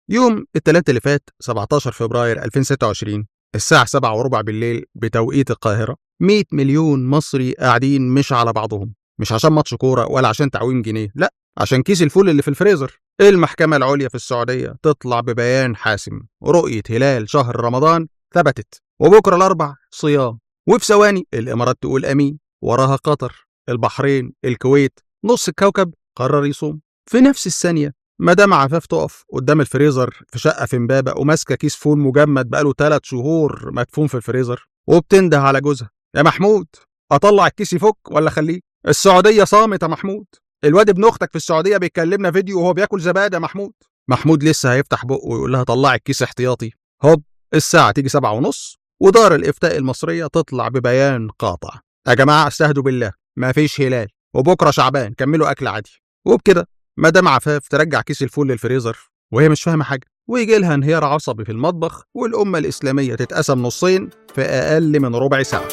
يوم الثلاث اللي فات 17 فبراير 2026 الساعة 7 وربع بالليل بتوقيت القاهرة 100 مليون مصري قاعدين مش على بعضهم مش عشان ماتش كورة ولا عشان تعويم جنيه لا عشان كيس الفول اللي في الفريزر المحكمة العليا في السعودية تطلع ببيان حاسم رؤية هلال شهر رمضان ثبتت وبكرة الأربع صيام وفي ثواني الإمارات تقول أمين وراها قطر البحرين الكويت نص الكوكب قرر يصوم في نفس الثانية مدام عفاف تقف قدام الفريزر في شقة في امبابة وماسكة كيس فول مجمد بقاله ثلاث شهور مدفون في الفريزر وبتنده على جوزها يا محمود أطلع الكيس يفك ولا خليه السعودية صامت يا محمود الواد ابن أختك في السعودية بيكلمنا فيديو وهو بياكل زبادة يا محمود محمود لسه هيفتح بقه ويقول لها طلعي الكيس احتياطي هوب الساعة تيجي سبعة ونص ودار الإفتاء المصرية تطلع ببيان قاطع يا جماعة استهدوا بالله ما فيش هلال وبكرة شعبان كملوا أكل عادي وبكده مدام عفاف ترجع كيس الفول للفريزر وهي مش فاهمة حاجة ويجي لها انهيار عصبي في المطبخ والأمة الإسلامية تتقسم نصين في أقل من ربع ساعة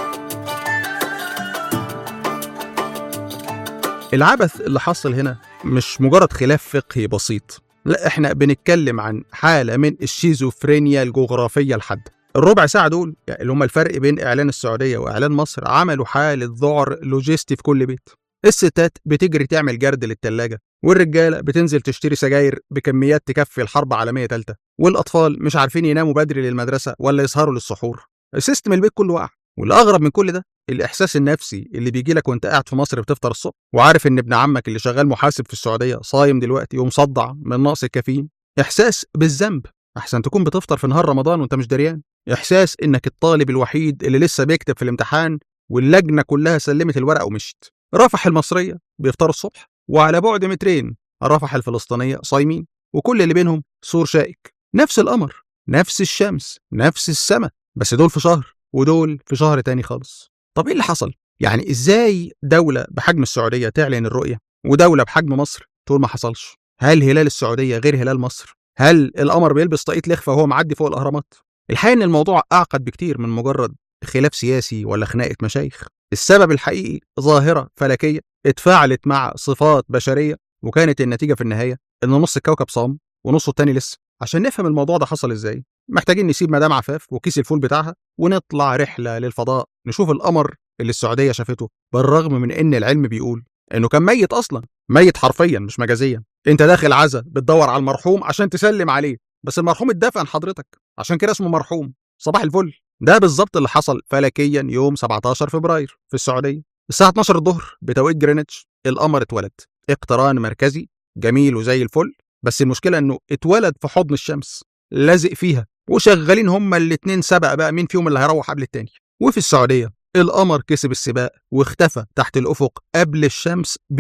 العبث اللي حصل هنا مش مجرد خلاف فقهي بسيط لا احنا بنتكلم عن حالة من الشيزوفرينيا الجغرافية الحادة الربع ساعة دول يعني اللي هم الفرق بين إعلان السعودية وإعلان مصر عملوا حالة ذعر لوجستي في كل بيت الستات بتجري تعمل جرد للتلاجة والرجالة بتنزل تشتري سجاير بكميات تكفي الحرب عالمية تالتة والأطفال مش عارفين يناموا بدري للمدرسة ولا يسهروا للسحور سيستم البيت كله وقع والأغرب من كل ده الإحساس النفسي اللي بيجي لك وأنت قاعد في مصر بتفطر الصبح وعارف إن ابن عمك اللي شغال محاسب في السعودية صايم دلوقتي ومصدع من نقص الكافيين إحساس بالذنب أحسن تكون بتفطر في نهار رمضان وأنت مش دريان إحساس إنك الطالب الوحيد اللي لسه بيكتب في الامتحان واللجنة كلها سلمت الورق ومشت رفح المصرية بيفطروا الصبح وعلى بعد مترين رفح الفلسطينية صايمين وكل اللي بينهم سور شائك نفس القمر نفس الشمس نفس السماء بس دول في شهر ودول في شهر تاني خالص طب ايه اللي حصل يعني ازاي دولة بحجم السعودية تعلن الرؤية ودولة بحجم مصر تقول ما حصلش هل هلال السعودية غير هلال مصر هل القمر بيلبس طاقية لخفة وهو معدي فوق الأهرامات الحقيقة إن الموضوع أعقد بكتير من مجرد خلاف سياسي ولا خناقة مشايخ السبب الحقيقي ظاهرة فلكية اتفاعلت مع صفات بشرية وكانت النتيجة في النهاية إن نص الكوكب صام ونصه التاني لسه عشان نفهم الموضوع ده حصل إزاي محتاجين نسيب مدام عفاف وكيس الفول بتاعها ونطلع رحلة للفضاء نشوف القمر اللي السعودية شافته بالرغم من إن العلم بيقول إنه كان ميت أصلا ميت حرفيا مش مجازيا أنت داخل عزا بتدور على المرحوم عشان تسلم عليه بس المرحوم اتدفن حضرتك عشان كده اسمه مرحوم صباح الفل ده بالظبط اللي حصل فلكيا يوم 17 فبراير في السعوديه الساعه 12 الظهر بتوقيت جرينتش القمر اتولد اقتران مركزي جميل وزي الفل بس المشكله انه اتولد في حضن الشمس لازق فيها وشغالين هما الاتنين سبق بقى مين فيهم اللي هيروح قبل التاني وفي السعوديه القمر كسب السباق واختفى تحت الافق قبل الشمس ب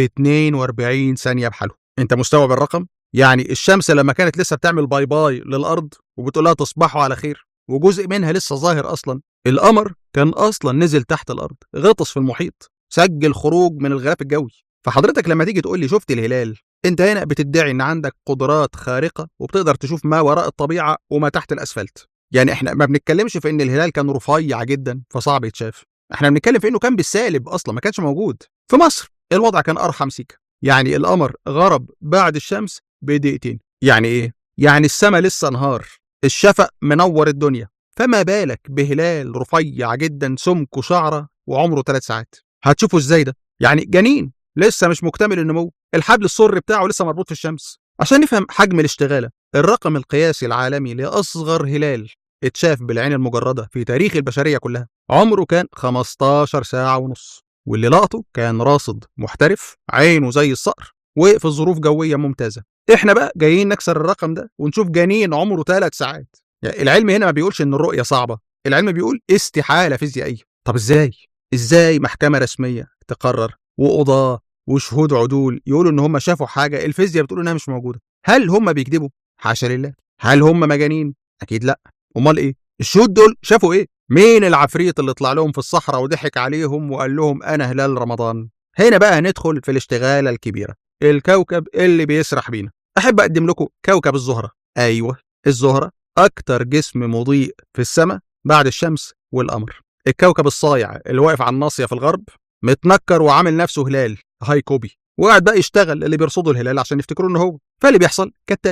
42 ثانيه بحاله انت مستوعب الرقم يعني الشمس لما كانت لسه بتعمل باي باي للارض وبتقول لها تصبحوا على خير وجزء منها لسه ظاهر اصلا القمر كان اصلا نزل تحت الارض غطس في المحيط سجل خروج من الغلاف الجوي فحضرتك لما تيجي تقول لي شفت الهلال انت هنا بتدعي ان عندك قدرات خارقه وبتقدر تشوف ما وراء الطبيعه وما تحت الاسفلت يعني احنا ما بنتكلمش في ان الهلال كان رفيع جدا فصعب يتشاف احنا بنتكلم في انه كان بالسالب اصلا ما كانش موجود في مصر الوضع كان ارحم سيكا يعني القمر غرب بعد الشمس بدقيقتين يعني ايه يعني السما لسه نهار الشفق منور الدنيا فما بالك بهلال رفيع جدا سمكه شعره وعمره ثلاث ساعات هتشوفه ازاي ده يعني جنين لسه مش مكتمل النمو الحبل السري بتاعه لسه مربوط في الشمس عشان نفهم حجم الاشتغاله الرقم القياسي العالمي لاصغر هلال اتشاف بالعين المجرده في تاريخ البشريه كلها عمره كان 15 ساعه ونص واللي لقطه كان راصد محترف عينه زي الصقر وفي ظروف جويه ممتازه احنا بقى جايين نكسر الرقم ده ونشوف جنين عمره ثلاث ساعات يعني العلم هنا ما بيقولش ان الرؤيه صعبه العلم بيقول استحاله فيزيائيه طب ازاي ازاي محكمه رسميه تقرر وقضاه وشهود عدول يقولوا ان هم شافوا حاجه الفيزياء بتقول انها مش موجوده هل هم بيكذبوا حاشا لله هل هم مجانين اكيد لا امال ايه الشهود دول شافوا ايه مين العفريت اللي طلع لهم في الصحراء وضحك عليهم وقال لهم انا هلال رمضان هنا بقى هندخل في الاشتغاله الكبيره الكوكب اللي بيسرح بينا احب اقدم لكم كوكب الزهره ايوه الزهره اكتر جسم مضيء في السماء بعد الشمس والقمر الكوكب الصايع اللي واقف على الناصيه في الغرب متنكر وعامل نفسه هلال هاي كوبي وقاعد بقى يشتغل اللي بيرصدوا الهلال عشان يفتكروا ان هو فاللي بيحصل كالتالي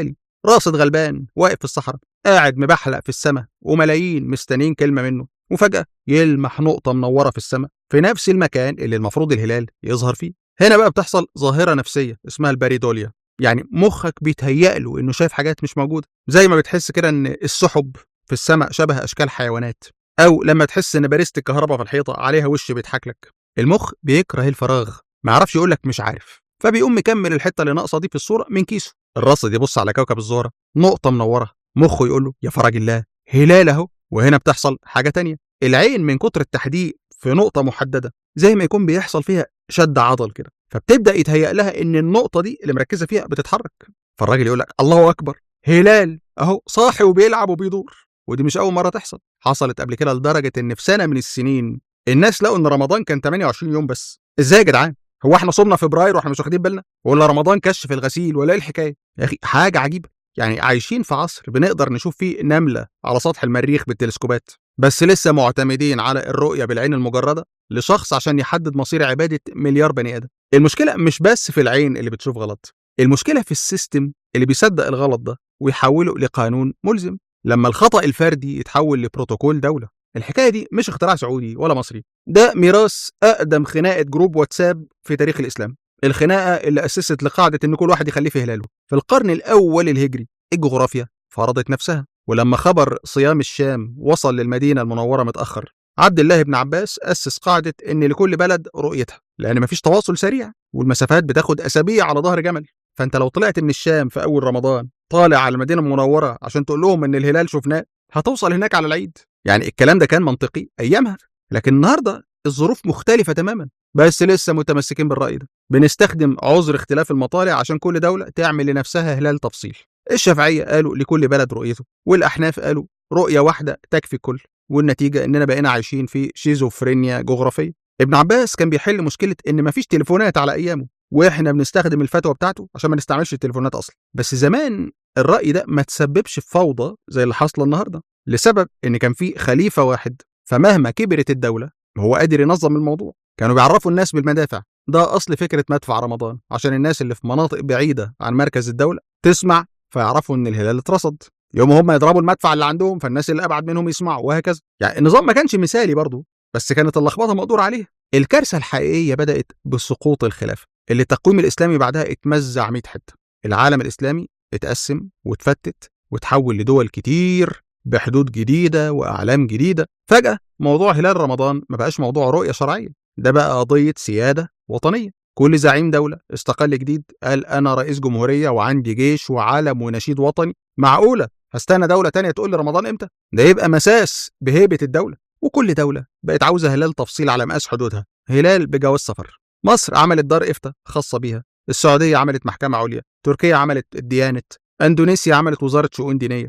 راصد غلبان واقف في الصحراء قاعد مبحلق في السماء وملايين مستنيين كلمه منه وفجاه يلمح نقطه منوره في السماء في نفس المكان اللي المفروض الهلال يظهر فيه هنا بقى بتحصل ظاهره نفسيه اسمها الباريدوليا يعني مخك بيتهيأ له انه شايف حاجات مش موجوده زي ما بتحس كده ان السحب في السماء شبه اشكال حيوانات او لما تحس ان باريسة الكهرباء في الحيطه عليها وش بيضحك لك المخ بيكره الفراغ ما يعرفش يقول لك مش عارف فبيقوم مكمل الحته اللي ناقصه دي في الصوره من كيسه الراصد يبص على كوكب الزهره نقطه منوره مخه يقول له يا فرج الله هلال اهو وهنا بتحصل حاجه تانية العين من كتر التحديق في نقطه محدده زي ما يكون بيحصل فيها شد عضل كده فبتبدا يتهيأ لها ان النقطه دي اللي مركزه فيها بتتحرك فالراجل يقول لك الله اكبر هلال اهو صاحي وبيلعب وبيدور ودي مش اول مره تحصل حصلت قبل كده لدرجه ان في سنه من السنين الناس لقوا ان رمضان كان 28 يوم بس ازاي يا جدعان هو احنا صمنا فبراير واحنا مش واخدين بالنا ولا رمضان كشف الغسيل ولا ايه الحكايه يا اخي حاجه عجيبه يعني عايشين في عصر بنقدر نشوف فيه نمله على سطح المريخ بالتلسكوبات بس لسه معتمدين على الرؤيه بالعين المجرده لشخص عشان يحدد مصير عباده مليار بني ادم المشكله مش بس في العين اللي بتشوف غلط المشكله في السيستم اللي بيصدق الغلط ده ويحوله لقانون ملزم لما الخطا الفردي يتحول لبروتوكول دوله الحكايه دي مش اختراع سعودي ولا مصري ده ميراث اقدم خناقه جروب واتساب في تاريخ الاسلام الخناقه اللي اسست لقاعده ان كل واحد يخليه في هلاله في القرن الاول الهجري الجغرافيا فرضت نفسها ولما خبر صيام الشام وصل للمدينه المنوره متاخر عبد الله بن عباس اسس قاعده ان لكل بلد رؤيتها لان مفيش تواصل سريع والمسافات بتاخد اسابيع على ظهر جمل فانت لو طلعت من الشام في اول رمضان طالع على المدينه المنوره عشان تقول لهم ان الهلال شفناه هتوصل هناك على العيد يعني الكلام ده كان منطقي ايامها لكن النهارده الظروف مختلفه تماما بس لسه متمسكين بالراي ده بنستخدم عذر اختلاف المطالع عشان كل دوله تعمل لنفسها هلال تفصيل الشافعيه قالوا لكل بلد رؤيته والاحناف قالوا رؤيه واحده تكفي الكل والنتيجه اننا بقينا عايشين في شيزوفرينيا جغرافيه ابن عباس كان بيحل مشكله ان مفيش تليفونات على ايامه واحنا بنستخدم الفتوى بتاعته عشان ما نستعملش التليفونات اصلا بس زمان الراي ده ما تسببش في فوضى زي اللي حاصله النهارده لسبب ان كان في خليفه واحد فمهما كبرت الدوله هو قادر ينظم الموضوع كانوا بيعرفوا الناس بالمدافع ده اصل فكره مدفع رمضان عشان الناس اللي في مناطق بعيده عن مركز الدوله تسمع فيعرفوا ان الهلال اترصد يوم هم يضربوا المدفع اللي عندهم فالناس اللي ابعد منهم يسمعوا وهكذا يعني النظام ما كانش مثالي برضه بس كانت اللخبطه مقدور عليها الكارثه الحقيقيه بدات بسقوط الخلافه اللي التقويم الاسلامي بعدها اتمزع 100 حته العالم الاسلامي اتقسم واتفتت وتحول لدول كتير بحدود جديده واعلام جديده فجاه موضوع هلال رمضان ما بقاش موضوع رؤيه شرعيه ده بقى قضيه سياده وطنيه كل زعيم دوله استقل جديد قال انا رئيس جمهوريه وعندي جيش وعلم ونشيد وطني معقوله هستنى دوله تانية تقول لي رمضان امتى ده يبقى مساس بهيبه الدوله وكل دوله بقت عاوزه هلال تفصيل على مقاس حدودها هلال بجواز سفر مصر عملت دار افتاء خاصه بيها السعوديه عملت محكمه عليا تركيا عملت الديانت اندونيسيا عملت وزاره شؤون دينيه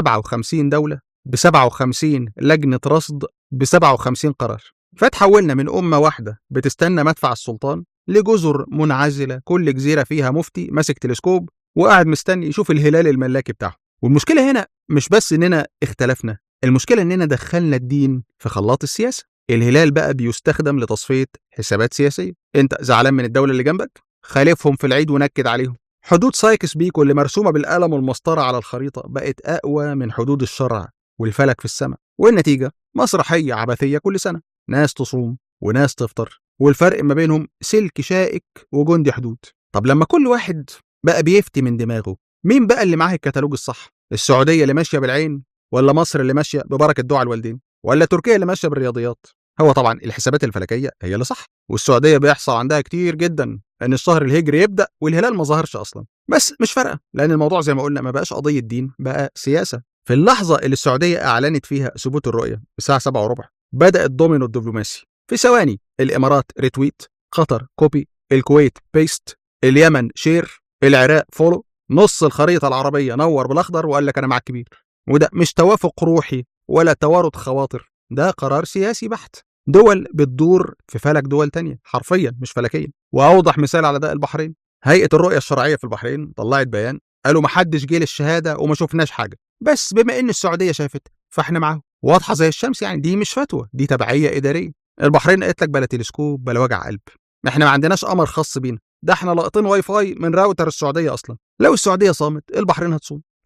57 دوله ب 57 لجنه رصد ب 57 قرار فتحولنا من امه واحده بتستنى مدفع السلطان لجزر منعزله كل جزيره فيها مفتي ماسك تلسكوب وقاعد مستني يشوف الهلال الملاكي بتاعه والمشكله هنا مش بس اننا اختلفنا المشكله اننا دخلنا الدين في خلاط السياسه الهلال بقى بيستخدم لتصفيه حسابات سياسيه انت زعلان من الدوله اللي جنبك خالفهم في العيد ونكد عليهم حدود سايكس بيكو اللي مرسومه بالقلم والمسطره على الخريطه بقت اقوى من حدود الشرع والفلك في السماء والنتيجه مسرحيه عبثيه كل سنه ناس تصوم وناس تفطر والفرق ما بينهم سلك شائك وجندي حدود طب لما كل واحد بقى بيفتي من دماغه مين بقى اللي معاه الكتالوج الصح السعوديه اللي ماشيه بالعين ولا مصر اللي ماشيه ببركه دعاء الوالدين ولا تركيا اللي ماشيه بالرياضيات هو طبعا الحسابات الفلكيه هي اللي صح والسعوديه بيحصل عندها كتير جدا ان الشهر الهجري يبدا والهلال ما ظهرش اصلا بس مش فارقه لان الموضوع زي ما قلنا ما بقاش قضيه دين بقى سياسه في اللحظه اللي السعوديه اعلنت فيها ثبوت الرؤيه الساعه 7 وربع بدا الدومينو الدبلوماسي في ثواني الامارات ريتويت قطر كوبي الكويت بيست اليمن شير العراق فولو نص الخريطه العربيه نور بالاخضر وقال لك انا مع الكبير وده مش توافق روحي ولا توارد خواطر ده قرار سياسي بحت دول بتدور في فلك دول تانية حرفيا مش فلكيا واوضح مثال على ده البحرين هيئه الرؤيه الشرعيه في البحرين طلعت بيان قالوا محدش جه للشهاده وما شفناش حاجه بس بما ان السعوديه شافت فاحنا معاهم واضحه زي الشمس يعني دي مش فتوى دي تبعيه اداريه البحرين قالت لك بلا تلسكوب بلا وجع قلب احنا ما عندناش قمر خاص بينا ده احنا لاقطين واي فاي من راوتر السعوديه اصلا لو السعوديه صامت البحرين هتصوم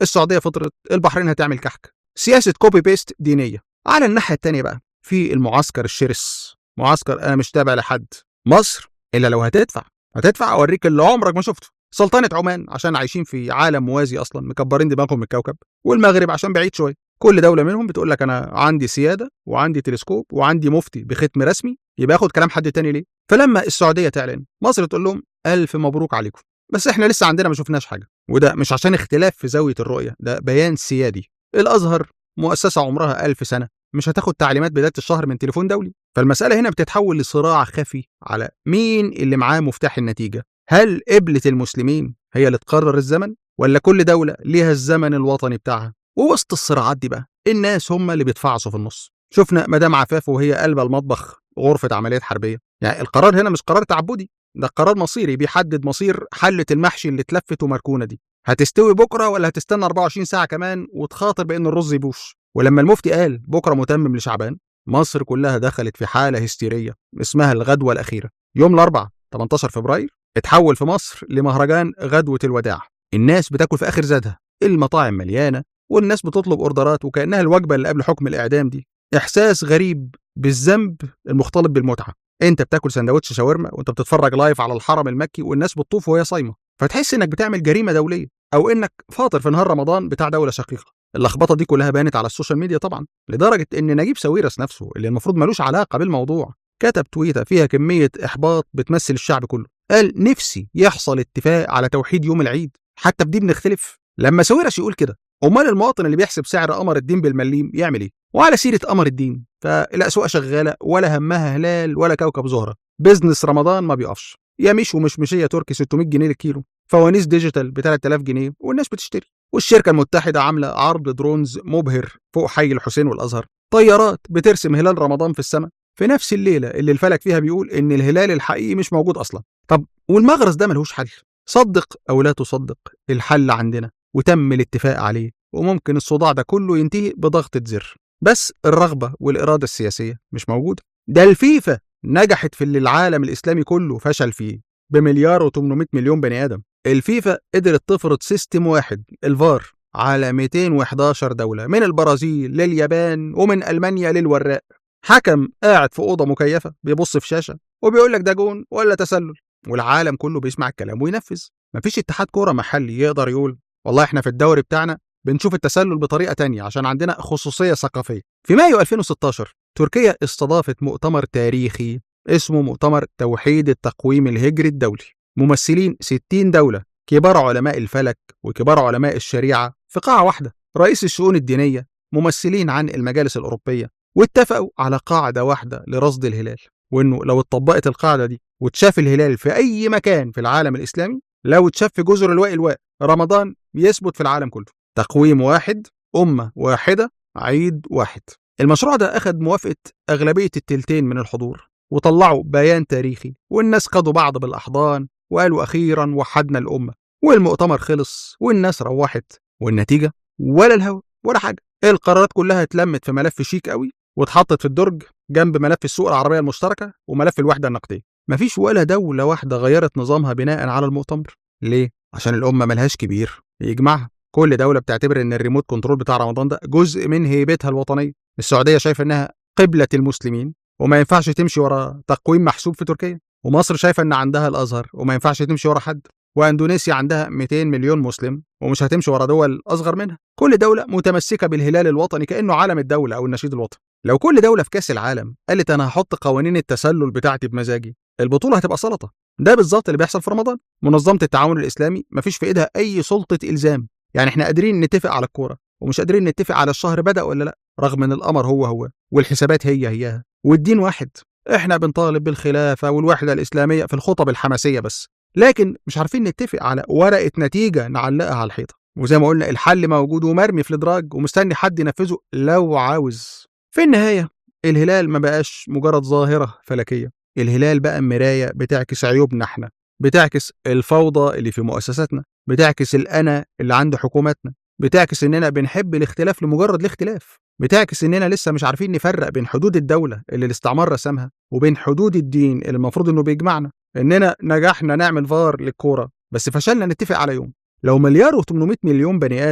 السعوديه فطرت البحرين هتعمل كحك سياسه كوبي بيست دينيه على الناحيه الثانيه بقى في المعسكر الشرس معسكر انا مش تابع لحد مصر الا لو هتدفع هتدفع اوريك اللي عمرك ما شفته سلطنة عمان عشان عايشين في عالم موازي اصلا مكبرين دماغهم من الكوكب والمغرب عشان بعيد شويه كل دوله منهم بتقول لك انا عندي سياده وعندي تلسكوب وعندي مفتي بختم رسمي يبقى اخد كلام حد تاني ليه فلما السعوديه تعلن مصر تقول لهم الف مبروك عليكم بس احنا لسه عندنا ما شفناش حاجه وده مش عشان اختلاف في زاويه الرؤيه ده بيان سيادي الازهر مؤسسه عمرها ألف سنه مش هتاخد تعليمات بدايه الشهر من تليفون دولي فالمساله هنا بتتحول لصراع خفي على مين اللي معاه مفتاح النتيجه هل قبلة المسلمين هي اللي تقرر الزمن ولا كل دولة ليها الزمن الوطني بتاعها ووسط الصراعات دي بقى الناس هم اللي بيتفعصوا في النص شفنا مدام عفاف وهي قلب المطبخ غرفة عمليات حربية يعني القرار هنا مش قرار تعبدي ده قرار مصيري بيحدد مصير حلة المحشي اللي اتلفت ومركونة دي هتستوي بكرة ولا هتستنى 24 ساعة كمان وتخاطر بأن الرز يبوش ولما المفتي قال بكرة متمم لشعبان مصر كلها دخلت في حالة هستيرية اسمها الغدوة الأخيرة يوم الأربعاء 18 فبراير اتحول في مصر لمهرجان غدوة الوداع الناس بتاكل في آخر زادها المطاعم مليانة والناس بتطلب أوردرات وكأنها الوجبة اللي قبل حكم الإعدام دي إحساس غريب بالذنب المختلط بالمتعة أنت بتاكل سندوتش شاورما وأنت بتتفرج لايف على الحرم المكي والناس بتطوف وهي صايمة فتحس إنك بتعمل جريمة دولية أو إنك فاطر في نهار رمضان بتاع دولة شقيقة اللخبطة دي كلها بانت على السوشيال ميديا طبعا لدرجة إن نجيب ساويرس نفسه اللي المفروض ملوش علاقة بالموضوع كتب تويتة فيها كمية إحباط بتمثل الشعب كله قال نفسي يحصل اتفاق على توحيد يوم العيد حتى بدي بنختلف لما ساويرس يقول كده امال المواطن اللي بيحسب سعر قمر الدين بالمليم يعمل ايه وعلى سيره قمر الدين فالاسواق شغاله ولا همها هلال ولا كوكب زهره بزنس رمضان ما بيقفش يميش ومشمشيه تركي 600 جنيه للكيلو فوانيس ديجيتال ب 3000 جنيه والناس بتشتري والشركه المتحده عامله عرض درونز مبهر فوق حي الحسين والازهر طيارات بترسم هلال رمضان في السماء في نفس الليله اللي الفلك فيها بيقول ان الهلال الحقيقي مش موجود اصلا طب والمغرز ده ملهوش حل صدق او لا تصدق الحل عندنا وتم الاتفاق عليه وممكن الصداع ده كله ينتهي بضغطة زر بس الرغبة والإرادة السياسية مش موجودة ده الفيفا نجحت في اللي العالم الإسلامي كله فشل فيه بمليار و800 مليون بني آدم الفيفا قدرت تفرض سيستم واحد الفار على 211 دولة من البرازيل لليابان ومن ألمانيا للوراق حكم قاعد في أوضة مكيفة بيبص في شاشة وبيقول لك ده جون ولا تسلل والعالم كله بيسمع الكلام وينفذ مفيش اتحاد كورة محلي يقدر يقول والله احنا في الدوري بتاعنا بنشوف التسلل بطريقة تانية عشان عندنا خصوصية ثقافية في مايو 2016 تركيا استضافت مؤتمر تاريخي اسمه مؤتمر توحيد التقويم الهجري الدولي ممثلين 60 دولة كبار علماء الفلك وكبار علماء الشريعة في قاعة واحدة رئيس الشؤون الدينية ممثلين عن المجالس الأوروبية واتفقوا على قاعدة واحدة لرصد الهلال وإنه لو اتطبقت القاعدة دي واتشاف الهلال في أي مكان في العالم الإسلامي لو اتشاف في جزر الواء الواء رمضان يثبت في العالم كله تقويم واحد أمة واحدة عيد واحد المشروع ده أخذ موافقة أغلبية التلتين من الحضور وطلعوا بيان تاريخي والناس خدوا بعض بالأحضان وقالوا أخيرا وحدنا الأمة والمؤتمر خلص والناس روحت والنتيجة ولا الهوا ولا حاجة القرارات كلها اتلمت في ملف شيك قوي واتحطت في الدرج جنب ملف السوق العربية المشتركة وملف الوحدة النقدية مفيش ولا دولة واحدة غيرت نظامها بناء على المؤتمر ليه؟ عشان الأمة ملهاش كبير يجمعها كل دولة بتعتبر إن الريموت كنترول بتاع رمضان ده جزء من هيبتها الوطنية السعودية شايفة إنها قبلة المسلمين وما ينفعش تمشي ورا تقويم محسوب في تركيا ومصر شايفة إن عندها الأزهر وما ينفعش تمشي ورا حد واندونيسيا عندها 200 مليون مسلم ومش هتمشي ورا دول اصغر منها كل دوله متمسكه بالهلال الوطني كانه علم الدوله او النشيد الوطني لو كل دوله في كاس العالم قالت انا هحط قوانين التسلل بتاعتي بمزاجي البطوله هتبقى سلطه ده بالظبط اللي بيحصل في رمضان منظمه التعاون الاسلامي مفيش في ايدها اي سلطه الزام يعني احنا قادرين نتفق على الكوره ومش قادرين نتفق على الشهر بدا ولا لا رغم ان القمر هو هو والحسابات هي هياها والدين واحد احنا بنطالب بالخلافه والوحده الاسلاميه في الخطب الحماسيه بس لكن مش عارفين نتفق على ورقه نتيجه نعلقها على الحيطه وزي ما قلنا الحل موجود ومرمي في الادراج ومستني حد ينفذه لو عاوز في النهايه الهلال ما بقاش مجرد ظاهره فلكيه الهلال بقى مرايه بتعكس عيوبنا احنا بتعكس الفوضى اللي في مؤسساتنا بتعكس الانا اللي عند حكوماتنا بتعكس اننا بنحب الاختلاف لمجرد الاختلاف بتعكس اننا لسه مش عارفين نفرق بين حدود الدوله اللي الاستعمار رسمها وبين حدود الدين اللي المفروض انه بيجمعنا اننا نجحنا نعمل فار للكوره بس فشلنا نتفق على يوم لو مليار و800 مليون بني ادم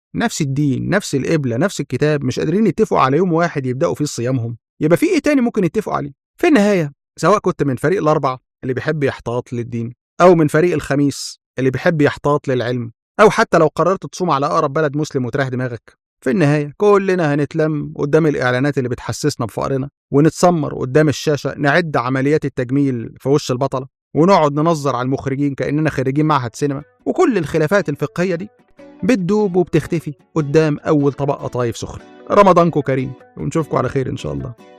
نفس الدين نفس القبلة نفس الكتاب مش قادرين يتفقوا على يوم واحد يبدأوا فيه صيامهم يبقى في إيه تاني ممكن يتفقوا عليه في النهاية سواء كنت من فريق الأربع اللي بيحب يحتاط للدين أو من فريق الخميس اللي بيحب يحتاط للعلم أو حتى لو قررت تصوم على أقرب بلد مسلم وتريح دماغك في النهاية كلنا هنتلم قدام الإعلانات اللي بتحسسنا بفقرنا ونتسمر قدام الشاشة نعد عمليات التجميل في وش البطلة ونقعد ننظر على المخرجين كأننا خريجين معهد سينما وكل الخلافات الفقهية دي بتدوب وبتختفي قدام أول طبق قطايف سخن رمضانكم كريم ونشوفكم على خير إن شاء الله